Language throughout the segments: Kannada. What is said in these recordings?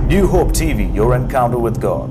New Hope TV, your encounter with God.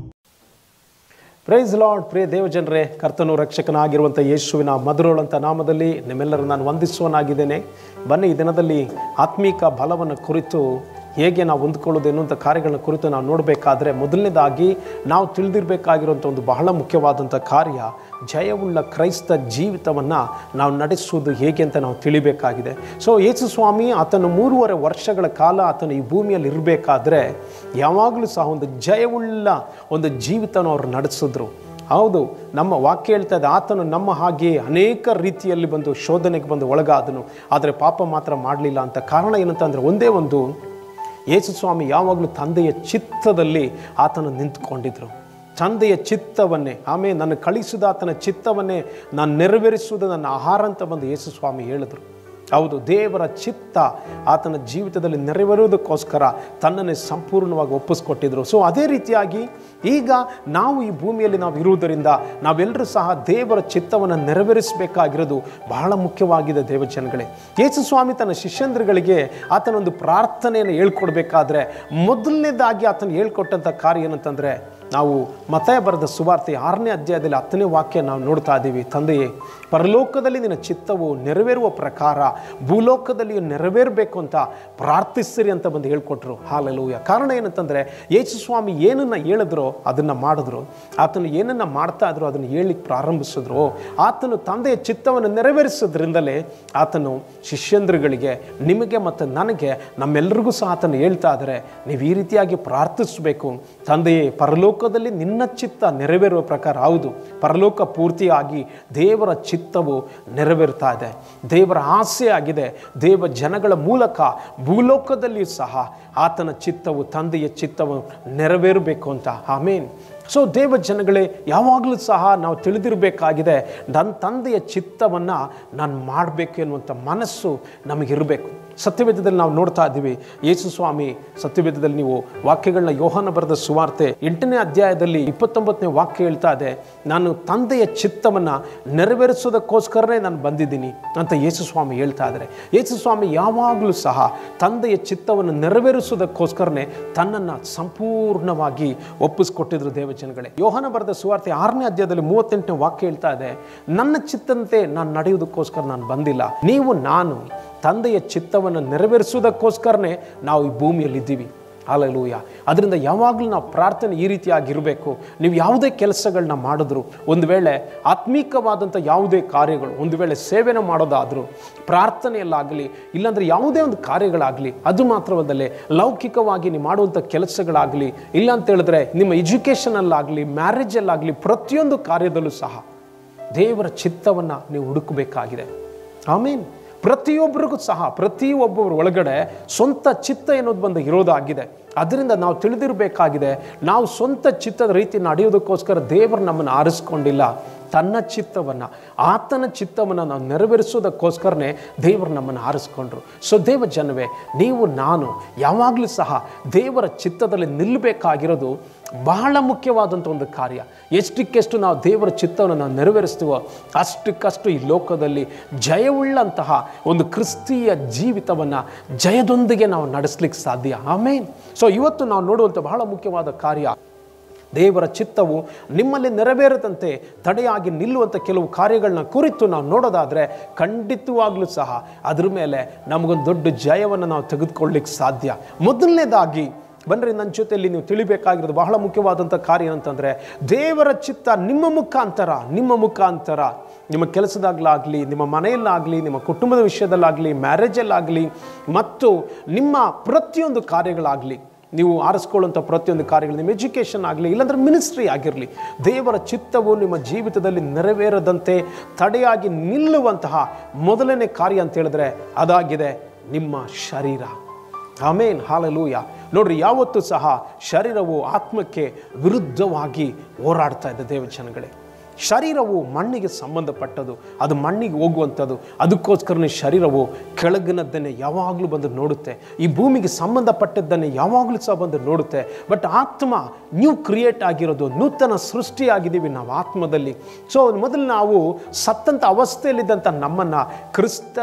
Praise Lord ಪ್ರಿಯ ದೇವಜನರೇ ಕರ್ತನು ರಕ್ಷಕನಾಗಿರುವಂಥ ಯೇಸುವಿನ ಮಧುರಳಂಥ ನಾಮದಲ್ಲಿ ನಿಮ್ಮೆಲ್ಲರೂ ನಾನು ವಂದಿಸುವನಾಗಿದ್ದೇನೆ ಬನ್ನಿ ಈ ದಿನದಲ್ಲಿ ಆತ್ಮೀಕ ಬಲವನ್ನು ಕುರಿತು ಹೇಗೆ ನಾವು ಹೊಂದ್ಕೊಳ್ಳೋದು ಎನ್ನುವಂಥ ಕಾರ್ಯಗಳನ್ನ ಕುರಿತು ನಾವು ನೋಡಬೇಕಾದ್ರೆ ಮೊದಲನೇದಾಗಿ ನಾವು ತಿಳಿದಿರಬೇಕಾಗಿರುವಂಥ ಒಂದು ಬಹಳ ಮುಖ್ಯವಾದಂಥ ಕಾರ್ಯ ಜಯವುಳ್ಳ ಕ್ರೈಸ್ತ ಜೀವಿತವನ್ನು ನಾವು ನಡೆಸುವುದು ಹೇಗೆ ಅಂತ ನಾವು ತಿಳಿಬೇಕಾಗಿದೆ ಸೊ ಯೇಸು ಸ್ವಾಮಿ ಆತನು ಮೂರುವರೆ ವರ್ಷಗಳ ಕಾಲ ಆತನು ಈ ಭೂಮಿಯಲ್ಲಿ ಇರಬೇಕಾದ್ರೆ ಯಾವಾಗಲೂ ಸಹ ಒಂದು ಜಯವುಳ್ಳ ಒಂದು ಜೀವಿತನ ಅವರು ನಡೆಸಿದ್ರು ಹೌದು ನಮ್ಮ ವಾಕ್ಯ ಹೇಳ್ತಾ ಇದೆ ಆತನು ನಮ್ಮ ಹಾಗೆ ಅನೇಕ ರೀತಿಯಲ್ಲಿ ಬಂದು ಶೋಧನೆಗೆ ಬಂದು ಒಳಗಾದನು ಆದರೆ ಪಾಪ ಮಾತ್ರ ಮಾಡಲಿಲ್ಲ ಅಂತ ಕಾರಣ ಏನಂತಂದರೆ ಒಂದೇ ಒಂದು ಯೇಸು ಸ್ವಾಮಿ ಯಾವಾಗಲೂ ತಂದೆಯ ಚಿತ್ತದಲ್ಲಿ ಆತನು ನಿಂತುಕೊಂಡಿದ್ರು ತಂದೆಯ ಚಿತ್ತವನ್ನೇ ಆಮೇಲೆ ನನ್ನ ಕಳಿಸಿದ ಆತನ ಚಿತ್ತವನ್ನೇ ನಾನು ನೆರವೇರಿಸುವುದು ನನ್ನ ಆಹಾರ ಅಂತ ಬಂದು ಯೇಸು ಸ್ವಾಮಿ ಹೇಳಿದ್ರು ಹೌದು ದೇವರ ಚಿತ್ತ ಆತನ ಜೀವಿತದಲ್ಲಿ ನೆರವೇರುವುದಕ್ಕೋಸ್ಕರ ತನ್ನನ್ನೇ ಸಂಪೂರ್ಣವಾಗಿ ಒಪ್ಪಿಸ್ಕೊಟ್ಟಿದ್ರು ಸೊ ಅದೇ ರೀತಿಯಾಗಿ ಈಗ ನಾವು ಈ ಭೂಮಿಯಲ್ಲಿ ನಾವು ಇರುವುದರಿಂದ ನಾವೆಲ್ಲರೂ ಸಹ ದೇವರ ಚಿತ್ತವನ್ನು ನೆರವೇರಿಸಬೇಕಾಗಿರೋದು ಬಹಳ ಮುಖ್ಯವಾಗಿದೆ ದೇವಜನಗಳೇ ಯೇಸು ಸ್ವಾಮಿ ತನ್ನ ಶಿಷ್ಯಂದ್ರಗಳಿಗೆ ಆತನೊಂದು ಪ್ರಾರ್ಥನೆಯನ್ನು ಹೇಳ್ಕೊಡ್ಬೇಕಾದ್ರೆ ಮೊದಲನೇದಾಗಿ ಆತನ ಹೇಳ್ಕೊಟ್ಟಂಥ ಕಾರ್ಯ ಏನಂತಂದರೆ ನಾವು ಮತಾಯ ಬರೆದ ಸುವಾರ್ತೆ ಆರನೇ ಅಧ್ಯಾಯದಲ್ಲಿ ಹತ್ತನೇ ವಾಕ್ಯ ನಾವು ನೋಡ್ತಾ ಇದ್ದೀವಿ ತಂದೆಯೇ ಪರಲೋಕದಲ್ಲಿ ನಿನ್ನ ಚಿತ್ತವು ನೆರವೇರುವ ಪ್ರಕಾರ ಭೂಲೋಕದಲ್ಲಿಯೂ ನೆರವೇರಬೇಕು ಅಂತ ಪ್ರಾರ್ಥಿಸಿರಿ ಅಂತ ಬಂದು ಹೇಳ್ಕೊಟ್ರು ಹಾಲೆಲೂಯ ಕಾರಣ ಏನಂತಂದರೆ ಯೇಸು ಸ್ವಾಮಿ ಏನನ್ನ ಹೇಳಿದ್ರೋ ಅದನ್ನು ಮಾಡಿದ್ರು ಆತನು ಏನನ್ನ ಮಾಡ್ತಾ ಇದ್ರು ಅದನ್ನು ಹೇಳಿಕ್ಕೆ ಪ್ರಾರಂಭಿಸಿದ್ರು ಆತನು ತಂದೆಯ ಚಿತ್ತವನ್ನು ನೆರವೇರಿಸೋದ್ರಿಂದಲೇ ಆತನು ಶಿಷ್ಯಂದ್ರಗಳಿಗೆ ನಿಮಗೆ ಮತ್ತು ನನಗೆ ನಮ್ಮೆಲ್ಲರಿಗೂ ಸಹ ಆತನು ಹೇಳ್ತಾ ಇದ್ದಾರೆ ನೀವು ಈ ರೀತಿಯಾಗಿ ಪ್ರಾರ್ಥಿಸಬೇಕು ತಂದೆಯೇ ಪರಲೋಕದಲ್ಲಿ ನಿನ್ನ ಚಿತ್ತ ನೆರವೇರುವ ಪ್ರಕಾರ ಹೌದು ಪರಲೋಕ ಪೂರ್ತಿಯಾಗಿ ದೇವರ ಚಿತ್ತವು ನೆರವೇರ್ತಾ ಇದೆ ದೇವರ ಆಸೆ ಆಗಿದೆ ದೇವ ಜನಗಳ ಮೂಲಕ ಭೂಲೋಕದಲ್ಲಿಯೂ ಸಹ ಆತನ ಚಿತ್ತವು ತಂದೆಯ ಚಿತ್ತವು ನೆರವೇರಬೇಕು ಅಂತ ಆಮೇನ್ ಸೊ ದೇವ ಜನಗಳೇ ಯಾವಾಗಲೂ ಸಹ ನಾವು ತಿಳಿದಿರಬೇಕಾಗಿದೆ ನನ್ನ ತಂದೆಯ ಚಿತ್ತವನ್ನು ನಾನು ಮಾಡಬೇಕು ಎನ್ನುವಂಥ ಮನಸ್ಸು ನಮಗಿರಬೇಕು ಸತ್ಯವೇದದಲ್ಲಿ ನಾವು ನೋಡ್ತಾ ಇದ್ದೀವಿ ಯೇಸು ಸ್ವಾಮಿ ಸತ್ಯವೇದದಲ್ಲಿ ನೀವು ವಾಕ್ಯಗಳನ್ನ ಯೋಹಾನ ಬರೆದ ಸುವಾರ್ತೆ ಎಂಟನೇ ಅಧ್ಯಾಯದಲ್ಲಿ ಇಪ್ಪತ್ತೊಂಬತ್ತನೇ ವಾಕ್ಯ ಹೇಳ್ತಾ ಇದೆ ನಾನು ತಂದೆಯ ಚಿತ್ತವನ್ನು ನೆರವೇರಿಸೋದಕ್ಕೋಸ್ಕರನೇ ನಾನು ಬಂದಿದ್ದೀನಿ ಅಂತ ಯೇಸು ಸ್ವಾಮಿ ಹೇಳ್ತಾ ಇದ್ದಾರೆ ಯೇಸು ಸ್ವಾಮಿ ಯಾವಾಗಲೂ ಸಹ ತಂದೆಯ ಚಿತ್ತವನ್ನು ನೆರವೇರಿಸೋದಕ್ಕೋಸ್ಕರನೇ ತನ್ನನ್ನು ಸಂಪೂರ್ಣವಾಗಿ ಒಪ್ಪಿಸ್ಕೊಟ್ಟಿದ್ರು ದೇವಜನಗಳೇ ಯೋಹಾನ ಬರೆದ ಸುವಾರ್ತೆ ಆರನೇ ಅಧ್ಯಾಯದಲ್ಲಿ ಮೂವತ್ತೆಂಟನೇ ವಾಕ್ಯ ಹೇಳ್ತಾ ಇದೆ ನನ್ನ ಚಿತ್ತಂತೆ ನಾನು ನಡೆಯೋದಕ್ಕೋಸ್ಕರ ನಾನು ಬಂದಿಲ್ಲ ನೀವು ನಾನು ತಂದೆಯ ಚಿತ್ತವನ್ನು ನೆರವೇರಿಸುವುದಕ್ಕೋಸ್ಕರನೇ ನಾವು ಈ ಭೂಮಿಯಲ್ಲಿದ್ದೀವಿ ಹಾಲೆಲೂಯ ಅದರಿಂದ ಯಾವಾಗಲೂ ನಾವು ಪ್ರಾರ್ಥನೆ ಈ ರೀತಿಯಾಗಿರಬೇಕು ನೀವು ಯಾವುದೇ ಕೆಲಸಗಳನ್ನ ಮಾಡಿದ್ರು ಒಂದು ವೇಳೆ ಆತ್ಮೀಕವಾದಂಥ ಯಾವುದೇ ಕಾರ್ಯಗಳು ಒಂದು ವೇಳೆ ಸೇವೆನ ಮಾಡೋದಾದರೂ ಪ್ರಾರ್ಥನೆಯಲ್ಲಾಗಲಿ ಇಲ್ಲಾಂದರೆ ಯಾವುದೇ ಒಂದು ಕಾರ್ಯಗಳಾಗಲಿ ಅದು ಮಾತ್ರವಲ್ಲದೆ ಲೌಕಿಕವಾಗಿ ನೀವು ಮಾಡುವಂಥ ಕೆಲಸಗಳಾಗಲಿ ಇಲ್ಲ ಅಂತ ಹೇಳಿದ್ರೆ ನಿಮ್ಮ ಎಜುಕೇಷನಲ್ಲಾಗಲಿ ಮ್ಯಾರೇಜಲ್ಲಾಗಲಿ ಪ್ರತಿಯೊಂದು ಕಾರ್ಯದಲ್ಲೂ ಸಹ ದೇವರ ಚಿತ್ತವನ್ನು ನೀವು ಹುಡುಕಬೇಕಾಗಿದೆ ಆಮೇನ್ ಪ್ರತಿಯೊಬ್ಬರಿಗೂ ಸಹ ಪ್ರತಿಯೊಬ್ಬರ ಒಳಗಡೆ ಸ್ವಂತ ಚಿತ್ತ ಎನ್ನುವುದು ಬಂದು ಇರೋದಾಗಿದೆ ಅದರಿಂದ ನಾವು ತಿಳಿದಿರಬೇಕಾಗಿದೆ ನಾವು ಸ್ವಂತ ಚಿತ್ತದ ರೀತಿ ನಡೆಯೋದಕ್ಕೋಸ್ಕರ ದೇವರು ನಮ್ಮನ್ನು ಆರಿಸ್ಕೊಂಡಿಲ್ಲ ತನ್ನ ಚಿತ್ತವನ್ನು ಆತನ ಚಿತ್ತವನ್ನು ನಾವು ನೆರವೇರಿಸೋದಕ್ಕೋಸ್ಕರನೇ ದೇವರು ನಮ್ಮನ್ನು ಆರಿಸ್ಕೊಂಡ್ರು ಸೊ ದೇವ ಜನವೇ ನೀವು ನಾನು ಯಾವಾಗಲೂ ಸಹ ದೇವರ ಚಿತ್ತದಲ್ಲಿ ನಿಲ್ಲಬೇಕಾಗಿರೋದು ಬಹಳ ಮುಖ್ಯವಾದಂಥ ಒಂದು ಕಾರ್ಯ ಎಷ್ಟಕ್ಕೆಷ್ಟು ನಾವು ದೇವರ ಚಿತ್ತವನ್ನು ನಾವು ನೆರವೇರಿಸ್ತೀವೋ ಅಷ್ಟಕ್ಕಷ್ಟು ಈ ಲೋಕದಲ್ಲಿ ಜಯವುಳ್ಳಂತಹ ಒಂದು ಕ್ರಿಸ್ತೀಯ ಜೀವಿತವನ್ನು ಜಯದೊಂದಿಗೆ ನಾವು ನಡೆಸ್ಲಿಕ್ಕೆ ಸಾಧ್ಯ ಆಮೇನ್ ಸೊ ಇವತ್ತು ನಾವು ನೋಡುವಂಥ ಬಹಳ ಮುಖ್ಯವಾದ ಕಾರ್ಯ ದೇವರ ಚಿತ್ತವು ನಿಮ್ಮಲ್ಲಿ ನೆರವೇರದಂತೆ ತಡೆಯಾಗಿ ನಿಲ್ಲುವಂಥ ಕೆಲವು ಕಾರ್ಯಗಳನ್ನ ಕುರಿತು ನಾವು ನೋಡೋದಾದರೆ ಖಂಡಿತವಾಗ್ಲೂ ಸಹ ಅದ್ರ ಮೇಲೆ ನಮಗೊಂದು ದೊಡ್ಡ ಜಯವನ್ನು ನಾವು ತೆಗೆದುಕೊಳ್ಳಿಕ್ಕೆ ಸಾಧ್ಯ ಮೊದಲನೇದಾಗಿ ಬನ್ರಿ ನನ್ನ ಜೊತೆಯಲ್ಲಿ ನೀವು ತಿಳಿಬೇಕಾಗಿರೋದು ಬಹಳ ಮುಖ್ಯವಾದಂಥ ಕಾರ್ಯ ಏನಂತಂದರೆ ದೇವರ ಚಿತ್ತ ನಿಮ್ಮ ಮುಖಾಂತರ ನಿಮ್ಮ ಮುಖಾಂತರ ನಿಮ್ಮ ಕೆಲಸದಾಗಲಾಗಲಿ ನಿಮ್ಮ ಮನೆಯಲ್ಲಾಗಲಿ ನಿಮ್ಮ ಕುಟುಂಬದ ವಿಷಯದಲ್ಲಾಗಲಿ ಮ್ಯಾರೇಜಲ್ಲಾಗಲಿ ಮತ್ತು ನಿಮ್ಮ ಪ್ರತಿಯೊಂದು ಕಾರ್ಯಗಳಾಗಲಿ ನೀವು ಆರಿಸ್ಕೊಳ್ಳುವಂಥ ಪ್ರತಿಯೊಂದು ಕಾರ್ಯಗಳು ನಿಮ್ಮ ಎಜುಕೇಷನ್ ಆಗಲಿ ಇಲ್ಲಾಂದ್ರೆ ಮಿನಿಸ್ಟ್ರಿ ಆಗಿರಲಿ ದೇವರ ಚಿತ್ತವು ನಿಮ್ಮ ಜೀವಿತದಲ್ಲಿ ನೆರವೇರದಂತೆ ತಡೆಯಾಗಿ ನಿಲ್ಲುವಂತಹ ಮೊದಲನೇ ಕಾರ್ಯ ಅಂತ ಹೇಳಿದ್ರೆ ಅದಾಗಿದೆ ನಿಮ್ಮ ಶರೀರ ಆಮೇನ್ ಹಾಲಲೂಯ ನೋಡ್ರಿ ಯಾವತ್ತೂ ಸಹ ಶರೀರವು ಆತ್ಮಕ್ಕೆ ವಿರುದ್ಧವಾಗಿ ಹೋರಾಡ್ತಾ ಇದೆ ದೇವಜನಗಳೇ ಶರೀರವು ಮಣ್ಣಿಗೆ ಸಂಬಂಧಪಟ್ಟದು ಅದು ಮಣ್ಣಿಗೆ ಹೋಗುವಂಥದ್ದು ಅದಕ್ಕೋಸ್ಕರನೇ ಶರೀರವು ಕೆಳಗಿನದ್ದನ್ನೇ ಯಾವಾಗಲೂ ಬಂದು ನೋಡುತ್ತೆ ಈ ಭೂಮಿಗೆ ಸಂಬಂಧಪಟ್ಟದ್ದನ್ನೇ ಯಾವಾಗಲೂ ಸಹ ಬಂದು ನೋಡುತ್ತೆ ಬಟ್ ಆತ್ಮ ನ್ಯೂ ಕ್ರಿಯೇಟ್ ಆಗಿರೋದು ನೂತನ ಸೃಷ್ಟಿಯಾಗಿದ್ದೀವಿ ನಾವು ಆತ್ಮದಲ್ಲಿ ಸೊ ಮೊದಲು ನಾವು ಸತ್ತಂಥ ಅವಸ್ಥೆಯಲ್ಲಿದ್ದಂಥ ನಮ್ಮನ್ನು ಕ್ರಿಸ್ತನು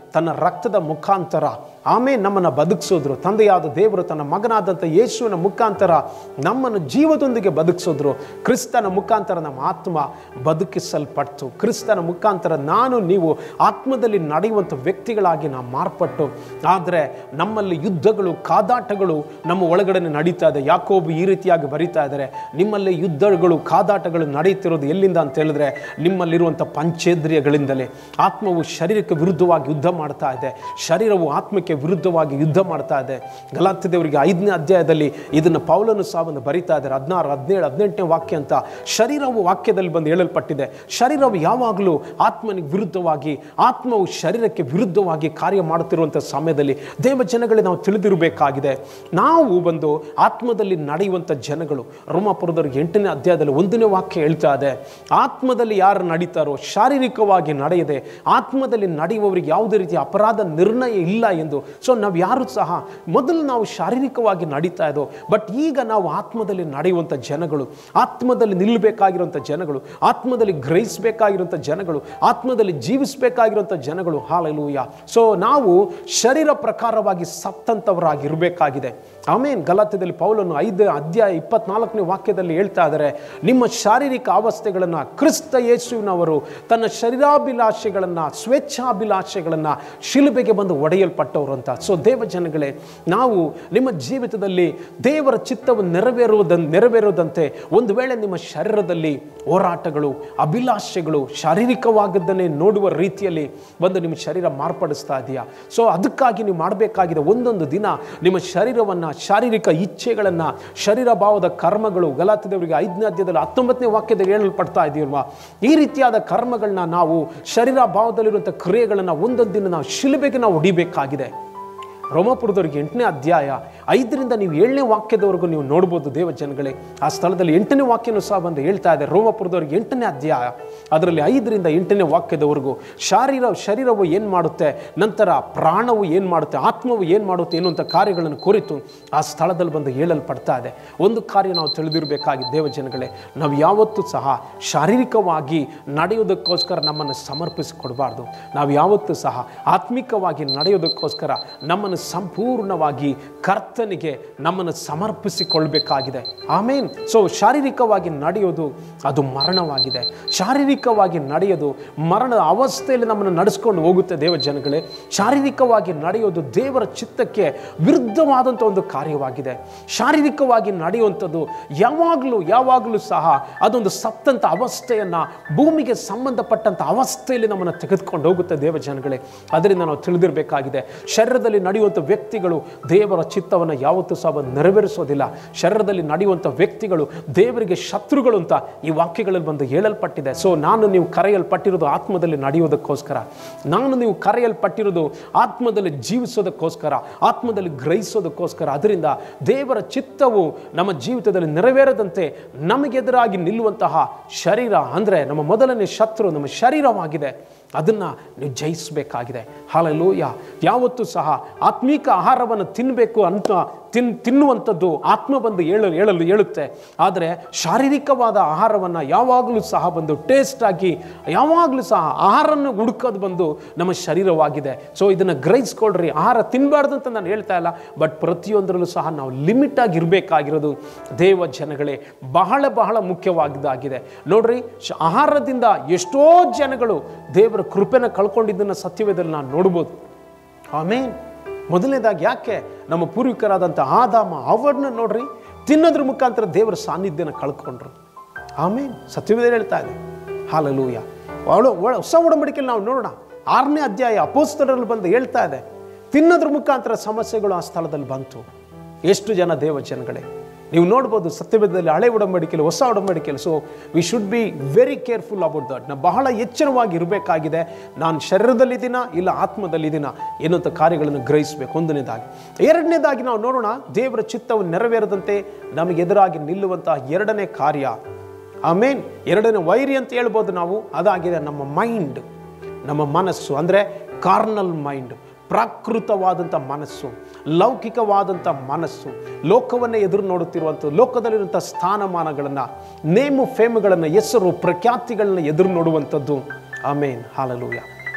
ತನ್ನ ರಕ್ತದ ಮುಖಾಂತರ ಆಮೇಲೆ ನಮ್ಮನ್ನು ಬದುಕಿಸಿದ್ರು ತಂದೆಯಾದ ದೇವರು ತನ್ನ ಮಗನಾದಂಥ ಯೇಸುವಿನ ಮುಖಾಂತರ ನಮ್ಮನ್ನು ಜೀವದೊಂದಿಗೆ ಬದುಕಿಸಿದ್ರು ಕ್ರಿಸ್ತನ ಮುಖಾಂತರ ನಮ್ಮ ಆತ್ಮ ಬದುಕಿಸಲ್ಪಟ್ಟು ಕ್ರಿಸ್ತನ ಮುಖಾಂತರ ನಾನು ನೀವು ಆತ್ಮದಲ್ಲಿ ನಡೆಯುವಂಥ ವ್ಯಕ್ತಿಗಳಾಗಿ ನಾವು ಮಾರ್ಪಟ್ಟು ಆದರೆ ನಮ್ಮಲ್ಲಿ ಯುದ್ಧಗಳು ಕಾದಾಟಗಳು ನಮ್ಮ ಒಳಗಡೆ ನಡೀತಾ ಇದೆ ಯಾಕೋಬು ಈ ರೀತಿಯಾಗಿ ಬರೀತಾ ಇದ್ದಾರೆ ನಿಮ್ಮಲ್ಲಿ ಯುದ್ಧಗಳು ಕಾದಾಟಗಳು ನಡೆಯುತ್ತಿರೋದು ಎಲ್ಲಿಂದ ಅಂತ ಹೇಳಿದ್ರೆ ನಿಮ್ಮಲ್ಲಿರುವಂಥ ಪಂಚೇಂದ್ರಿಯಗಳಿಂದಲೇ ಆತ್ಮವು ಶರೀರಕ್ಕೆ ವಿರುದ್ಧವಾಗಿ ಯುದ್ಧ ಮಾಡ್ತಾ ಇದೆ ಶರೀರವು ಆತ್ಮಕ್ಕೆ ವಿರುದ್ಧವಾಗಿ ಯುದ್ಧ ಮಾಡ್ತಾ ಇದೆ ಗಲಾತ್ಯದವರಿಗೆ ಐದನೇ ಅಧ್ಯಾಯದಲ್ಲಿ ಇದನ್ನು ಪೌಲನು ಸಾವನ್ನು ಬರಿತಾ ಇದ್ದಾರೆ ಹದಿನಾರು ಹದಿನೇಳು ಹದಿನೆಂಟನೇ ವಾಕ್ಯ ಅಂತ ಶರೀರವು ವಾಕ್ಯದಲ್ಲಿ ಬಂದು ಹೇಳಲ್ಪಟ್ಟಿದೆ ಶರೀರವು ಯಾವಾಗಲೂ ಆತ್ಮನಿಗೆ ವಿರುದ್ಧವಾಗಿ ಆತ್ಮವು ಶರೀರಕ್ಕೆ ವಿರುದ್ಧವಾಗಿ ಕಾರ್ಯ ಮಾಡುತ್ತಿರುವಂಥ ಸಮಯದಲ್ಲಿ ದೇವ ಜನಗಳೇ ನಾವು ತಿಳಿದಿರಬೇಕಾಗಿದೆ ನಾವು ಬಂದು ಆತ್ಮದಲ್ಲಿ ನಡೆಯುವಂಥ ಜನಗಳು ರೋಮಾಪುರದವ್ರಿಗೆ ಎಂಟನೇ ಅಧ್ಯಾಯದಲ್ಲಿ ಒಂದನೇ ವಾಕ್ಯ ಹೇಳ್ತಾ ಇದೆ ಆತ್ಮದಲ್ಲಿ ಯಾರು ನಡೀತಾರೋ ಶಾರೀರಿಕವಾಗಿ ನಡೆಯದೆ ಆತ್ಮದಲ್ಲಿ ನಡೆಯುವವರಿಗೆ ಯಾವುದೇ ರೀತಿಯ ಅಪರಾಧ ನಿರ್ಣಯ ಇಲ್ಲ ಎಂದು ಸೊ ನಾವು ಯಾರು ಸಹ ಮೊದಲು ನಾವು ಶಾರೀರಿಕವಾಗಿ ನಡೀತಾ ಇದ್ದೋ ಬಟ್ ಈಗ ನಾವು ಆತ್ಮದಲ್ಲಿ ನಡೆಯುವಂಥ ಜನಗಳು ಆತ್ಮದಲ್ಲಿ ನಿಲ್ಲಬೇಕಾಗಿರುವಂಥ ಜನಗಳು ಆತ್ಮದಲ್ಲಿ ಗ್ರಹಿಸಬೇಕಾಗಿರುವಂಥ ಜನಗಳು ಆತ್ಮದಲ್ಲಿ ಜೀವಿಸಬೇಕಾಗಿರುವಂಥ ಜನಗಳು ಹಾಲೆಲೂಯ ಸೊ ನಾವು ಶರೀರ ಪ್ರಕಾರವಾಗಿ ಸತ್ತಂಥವರಾಗಿರಬೇಕಾಗಿದೆ ಆಮೇನ್ ಗಲಾತ್ಯದಲ್ಲಿ ಪೌಲನ್ನು ಐದು ಅಧ್ಯಾಯ ಇಪ್ಪತ್ನಾಲ್ಕನೇ ವಾಕ್ಯದಲ್ಲಿ ಹೇಳ್ತಾ ಇದ್ದಾರೆ ನಿಮ್ಮ ಶಾರೀರಿಕ ಅವಸ್ಥೆಗಳನ್ನು ಕ್ರಿಸ್ತ ಯೇಸುವಿನವರು ತನ್ನ ಶರೀರಾಭಿಲಾಷೆಗಳನ್ನು ಸ್ವೇಚ್ಛಾಭಿಲಾಷೆಗಳನ್ನು ಶಿಲುಬೆಗೆ ಬಂದು ಒಡೆಯಲ್ಪಟ್ಟವರು ಅಂತ ಸೊ ದೇವ ಜನಗಳೇ ನಾವು ನಿಮ್ಮ ಜೀವಿತದಲ್ಲಿ ದೇವರ ಚಿತ್ತವನ್ನು ನೆರವೇರುವುದ ನೆರವೇರುವುದಂತೆ ಒಂದು ವೇಳೆ ನಿಮ್ಮ ಶರೀರದಲ್ಲಿ ಹೋರಾಟಗಳು ಅಭಿಲಾಷೆಗಳು ಶಾರೀರಿಕವಾಗದ್ದನ್ನೇ ನೋಡುವ ರೀತಿಯಲ್ಲಿ ಬಂದು ನಿಮ್ಮ ಶರೀರ ಮಾರ್ಪಡಿಸ್ತಾ ಇದೆಯಾ ಸೊ ಅದಕ್ಕಾಗಿ ನೀವು ಮಾಡಬೇಕಾಗಿದೆ ಒಂದೊಂದು ದಿನ ನಿಮ್ಮ ಶರೀರವನ್ನು ಶಾರೀರಿಕ ಇಚ್ಛೆಗಳನ್ನು ಶರೀರ ಭಾವದ ಕರ್ಮಗಳು ಗಲಾತದವರಿಗೆ ಐದನೇ ಅಧ್ಯಾಯದಲ್ಲಿ ಹತ್ತೊಂಬತ್ತನೇ ವಾಕ್ಯದಲ್ಲಿ ಹೇಳಲ್ಪಡ್ತಾ ಇದೆಯಲ್ವಾ ಈ ರೀತಿಯಾದ ಕರ್ಮಗಳನ್ನ ನಾವು ಶರೀರ ಭಾವದಲ್ಲಿರುವಂಥ ಕ್ರಿಯೆಗಳನ್ನು ಒಂದೊಂದು ದಿನ ನಾವು ಶಿಲುಬೆಗೆ ನಾವು ಹೊಡಿಬೇಕಾಗಿದೆ ರೋಮಾಪುರದವ್ರಿಗೆ ಎಂಟನೇ ಅಧ್ಯಾಯ ಐದರಿಂದ ನೀವು ಏಳನೇ ವಾಕ್ಯದವರೆಗೂ ನೀವು ನೋಡ್ಬೋದು ದೇವ ಜನಗಳೇ ಆ ಸ್ಥಳದಲ್ಲಿ ಎಂಟನೇ ವಾಕ್ಯನೂ ಸಹ ಬಂದು ಹೇಳ್ತಾ ಇದೆ ರೋಮಾಪುರದವ್ರಿಗೆ ಎಂಟನೇ ಅಧ್ಯಾಯ ಅದರಲ್ಲಿ ಐದರಿಂದ ಎಂಟನೇ ವಾಕ್ಯದವರೆಗೂ ಶಾರೀರ ಶರೀರವು ಏನು ಮಾಡುತ್ತೆ ನಂತರ ಪ್ರಾಣವು ಏನು ಮಾಡುತ್ತೆ ಆತ್ಮವು ಏನು ಮಾಡುತ್ತೆ ಎನ್ನುವಂಥ ಕಾರ್ಯಗಳನ್ನು ಕುರಿತು ಆ ಸ್ಥಳದಲ್ಲಿ ಬಂದು ಹೇಳಲ್ಪಡ್ತಾ ಇದೆ ಒಂದು ಕಾರ್ಯ ನಾವು ತಿಳಿದಿರಬೇಕಾಗಿ ದೇವ ಜನಗಳೇ ನಾವು ಯಾವತ್ತೂ ಸಹ ಶಾರೀರಿಕವಾಗಿ ನಡೆಯೋದಕ್ಕೋಸ್ಕರ ನಮ್ಮನ್ನು ಸಮರ್ಪಿಸಿಕೊಡಬಾರ್ದು ನಾವು ಯಾವತ್ತೂ ಸಹ ಆತ್ಮಿಕವಾಗಿ ನಡೆಯೋದಕ್ಕೋಸ್ಕರ ನಮ್ಮನ್ನು ಸಂಪೂರ್ಣವಾಗಿ ಕರ್ತನಿಗೆ ನಮ್ಮನ್ನು ಸಮರ್ಪಿಸಿಕೊಳ್ಬೇಕಾಗಿದೆ ಆಮೇನ್ ಸೊ ಶಾರೀರಿಕವಾಗಿ ನಡೆಯೋದು ಅದು ಮರಣವಾಗಿದೆ ಶಾರೀರಿಕವಾಗಿ ನಡೆಯೋದು ಮರಣದ ಅವಸ್ಥೆಯಲ್ಲಿ ನಮ್ಮನ್ನು ನಡೆಸ್ಕೊಂಡು ಹೋಗುತ್ತೆ ದೇವ ಜನಗಳೇ ಶಾರೀರಿಕವಾಗಿ ನಡೆಯೋದು ದೇವರ ಚಿತ್ತಕ್ಕೆ ವಿರುದ್ಧವಾದಂಥ ಒಂದು ಕಾರ್ಯವಾಗಿದೆ ಶಾರೀರಿಕವಾಗಿ ನಡೆಯುವಂಥದ್ದು ಯಾವಾಗಲೂ ಯಾವಾಗಲೂ ಸಹ ಅದೊಂದು ಸತ್ತಂಥ ಅವಸ್ಥೆಯನ್ನು ಭೂಮಿಗೆ ಸಂಬಂಧಪಟ್ಟಂಥ ಅವಸ್ಥೆಯಲ್ಲಿ ನಮ್ಮನ್ನು ತೆಗೆದುಕೊಂಡು ಹೋಗುತ್ತೆ ದೇವ ಜನಗಳೇ ಅದರಿಂದ ನಾವು ತಿಳಿದಿರಬೇಕಾಗಿದೆ ಶರೀರದಲ್ಲಿ ನಡೆಯುವಂಥ ವ್ಯಕ್ತಿಗಳು ದೇವರ ಚಿತ್ತವನ್ನು ಯಾವತ್ತೂ ಸಹ ಬಂದು ನೆರವೇರಿಸೋದಿಲ್ಲ ಶರೀರದಲ್ಲಿ ನಡೆಯುವಂಥ ವ್ಯಕ್ತಿಗಳು ದೇವರಿಗೆ ಶತ್ರುಗಳು ಅಂತ ಈ ವಾಕ್ಯಗಳಲ್ಲಿ ಬಂದು ಹೇಳಲ್ಪಟ್ಟಿದೆ ಸೊ ನಾನು ನೀವು ಕರೆಯಲ್ಪಟ್ಟಿರೋದು ಆತ್ಮದಲ್ಲಿ ನಡೆಯೋದಕ್ಕೋಸ್ಕರ ನಾನು ನೀವು ಕರೆಯಲ್ಪಟ್ಟಿರೋದು ಆತ್ಮದಲ್ಲಿ ಜೀವಿಸೋದಕ್ಕೋಸ್ಕರ ಆತ್ಮದಲ್ಲಿ ಗ್ರಹಿಸೋದಕ್ಕೋಸ್ಕರ ಅದರಿಂದ ದೇವರ ಚಿತ್ತವು ನಮ್ಮ ಜೀವಿತದಲ್ಲಿ ನೆರವೇರದಂತೆ ನಮಗೆದುರಾಗಿ ನಿಲ್ಲುವಂತಹ ಶರೀರ ಅಂದರೆ ನಮ್ಮ ಮೊದಲನೇ ಶತ್ರು ನಮ್ಮ ಶರೀರವಾಗಿದೆ ಅದನ್ನು ನೀವು ಜಯಿಸಬೇಕಾಗಿದೆ ಹಾಲೆಲೂಯ ಯಾವತ್ತೂ ಸಹ ಆತ್ಮೀಕ ಆಹಾರವನ್ನು ತಿನ್ನಬೇಕು ಅಂತ ತಿನ್ ತಿನ್ನುವಂಥದ್ದು ಆತ್ಮ ಬಂದು ಹೇಳ ಹೇಳಲು ಹೇಳುತ್ತೆ ಆದರೆ ಶಾರೀರಿಕವಾದ ಆಹಾರವನ್ನು ಯಾವಾಗಲೂ ಸಹ ಬಂದು ಟೇಸ್ಟ್ ಆಗಿ ಯಾವಾಗಲೂ ಸಹ ಆಹಾರನ ಹುಡುಕೋದು ಬಂದು ನಮ್ಮ ಶರೀರವಾಗಿದೆ ಸೊ ಇದನ್ನು ಗ್ರಹಿಸ್ಕೊಳ್ರಿ ಆಹಾರ ತಿನ್ನಬಾರ್ದು ಅಂತ ನಾನು ಹೇಳ್ತಾ ಇಲ್ಲ ಬಟ್ ಪ್ರತಿಯೊಂದರಲ್ಲೂ ಸಹ ನಾವು ಲಿಮಿಟ್ ಆಗಿ ಇರಬೇಕಾಗಿರೋದು ದೇವ ಜನಗಳೇ ಬಹಳ ಬಹಳ ಮುಖ್ಯವಾಗಿದೆ ನೋಡ್ರಿ ಶ- ಆಹಾರದಿಂದ ಎಷ್ಟೋ ಜನಗಳು ದೇವರ ಕೃಪೆನ ಕಳ್ಕೊಂಡಿದ್ದನ್ನು ಸತ್ಯವೇದಲ್ಲಿ ನಾನು ನೋಡ್ಬೋದು ಆಮೇನ್ ಮೊದಲನೇದಾಗಿ ಯಾಕೆ ನಮ್ಮ ಪೂರ್ವಿಕರಾದಂಥ ಆದಾಮ ಅವ್ರನ್ನ ನೋಡ್ರಿ ತಿನ್ನೋದ್ರ ಮುಖಾಂತರ ದೇವರ ಸಾನ್ನಿಧ್ಯನ ಕಳ್ಕೊಂಡ್ರು ಆಮೇನ್ ಸತ್ಯವೇದ ಹೇಳ್ತಾ ಇದೆ ಹಾಲಲೂಯ ಒಳ ಒಳ ಹೊಸ ಉಡಂಬಡಿಕೆಯಲ್ಲಿ ನಾವು ನೋಡೋಣ ಆರನೇ ಅಧ್ಯಾಯ ಅಪೋಸ್ತರಲ್ಲಿ ಬಂದು ಹೇಳ್ತಾ ಇದೆ ತಿನ್ನೋದ್ರ ಮುಖಾಂತರ ಸಮಸ್ಯೆಗಳು ಆ ಸ್ಥಳದಲ್ಲಿ ಬಂತು ಎಷ್ಟು ಜನ ದೇವ ಜನಗಳೇ ನೀವು ನೋಡ್ಬೋದು ಸತ್ಯವೇದದಲ್ಲಿ ಹಳೆ ಉಡಂಬಡಿಕೆಯಲ್ಲಿ ಹೊಸ ಉಡಂಬಡಿಕೆಯಲ್ಲಿ so we should be very careful about that ನಾವು ಬಹಳ ಎಚ್ಚರವಾಗಿ ಇರಬೇಕಾಗಿದೆ ನಾನು ಶರೀರದಲ್ಲಿದ್ದೀನ ಇಲ್ಲ ಆತ್ಮದಲ್ಲಿದ್ದೀನ ಎನ್ನುವಂಥ ಕಾರ್ಯಗಳನ್ನು ಗ್ರಹಿಸಬೇಕು ಒಂದನೇದಾಗಿ ಎರಡನೇದಾಗಿ ನಾವು ನೋಡೋಣ ದೇವರ ಚಿತ್ತವನ್ನು ನೆರವೇರದಂತೆ ನಮಗೆ ಎದುರಾಗಿ ನಿಲ್ಲುವಂತಹ ಎರಡನೇ ಕಾರ್ಯ ಆಮೇನ್ ಎರಡನೇ ವೈರಿ ಅಂತ ಹೇಳ್ಬೋದು ನಾವು ಅದಾಗಿದೆ ನಮ್ಮ ಮೈಂಡ್ ನಮ್ಮ ಮನಸ್ಸು ಅಂದರೆ ಕಾರ್ನಲ್ ಮೈಂಡ್ ಪ್ರಾಕೃತವಾದಂಥ ಮನಸ್ಸು ಲೌಕಿಕವಾದಂಥ ಮನಸ್ಸು ಲೋಕವನ್ನೇ ಎದುರು ನೋಡುತ್ತಿರುವಂಥ ಲೋಕದಲ್ಲಿರುವಂಥ ಸ್ಥಾನಮಾನಗಳನ್ನು ನೇಮು ಫೇಮ್ಗಳನ್ನು ಹೆಸರು ಪ್ರಖ್ಯಾತಿಗಳನ್ನ ಎದುರು ನೋಡುವಂಥದ್ದು ಆಮೇನ್ ಹಾಲಲೂಯ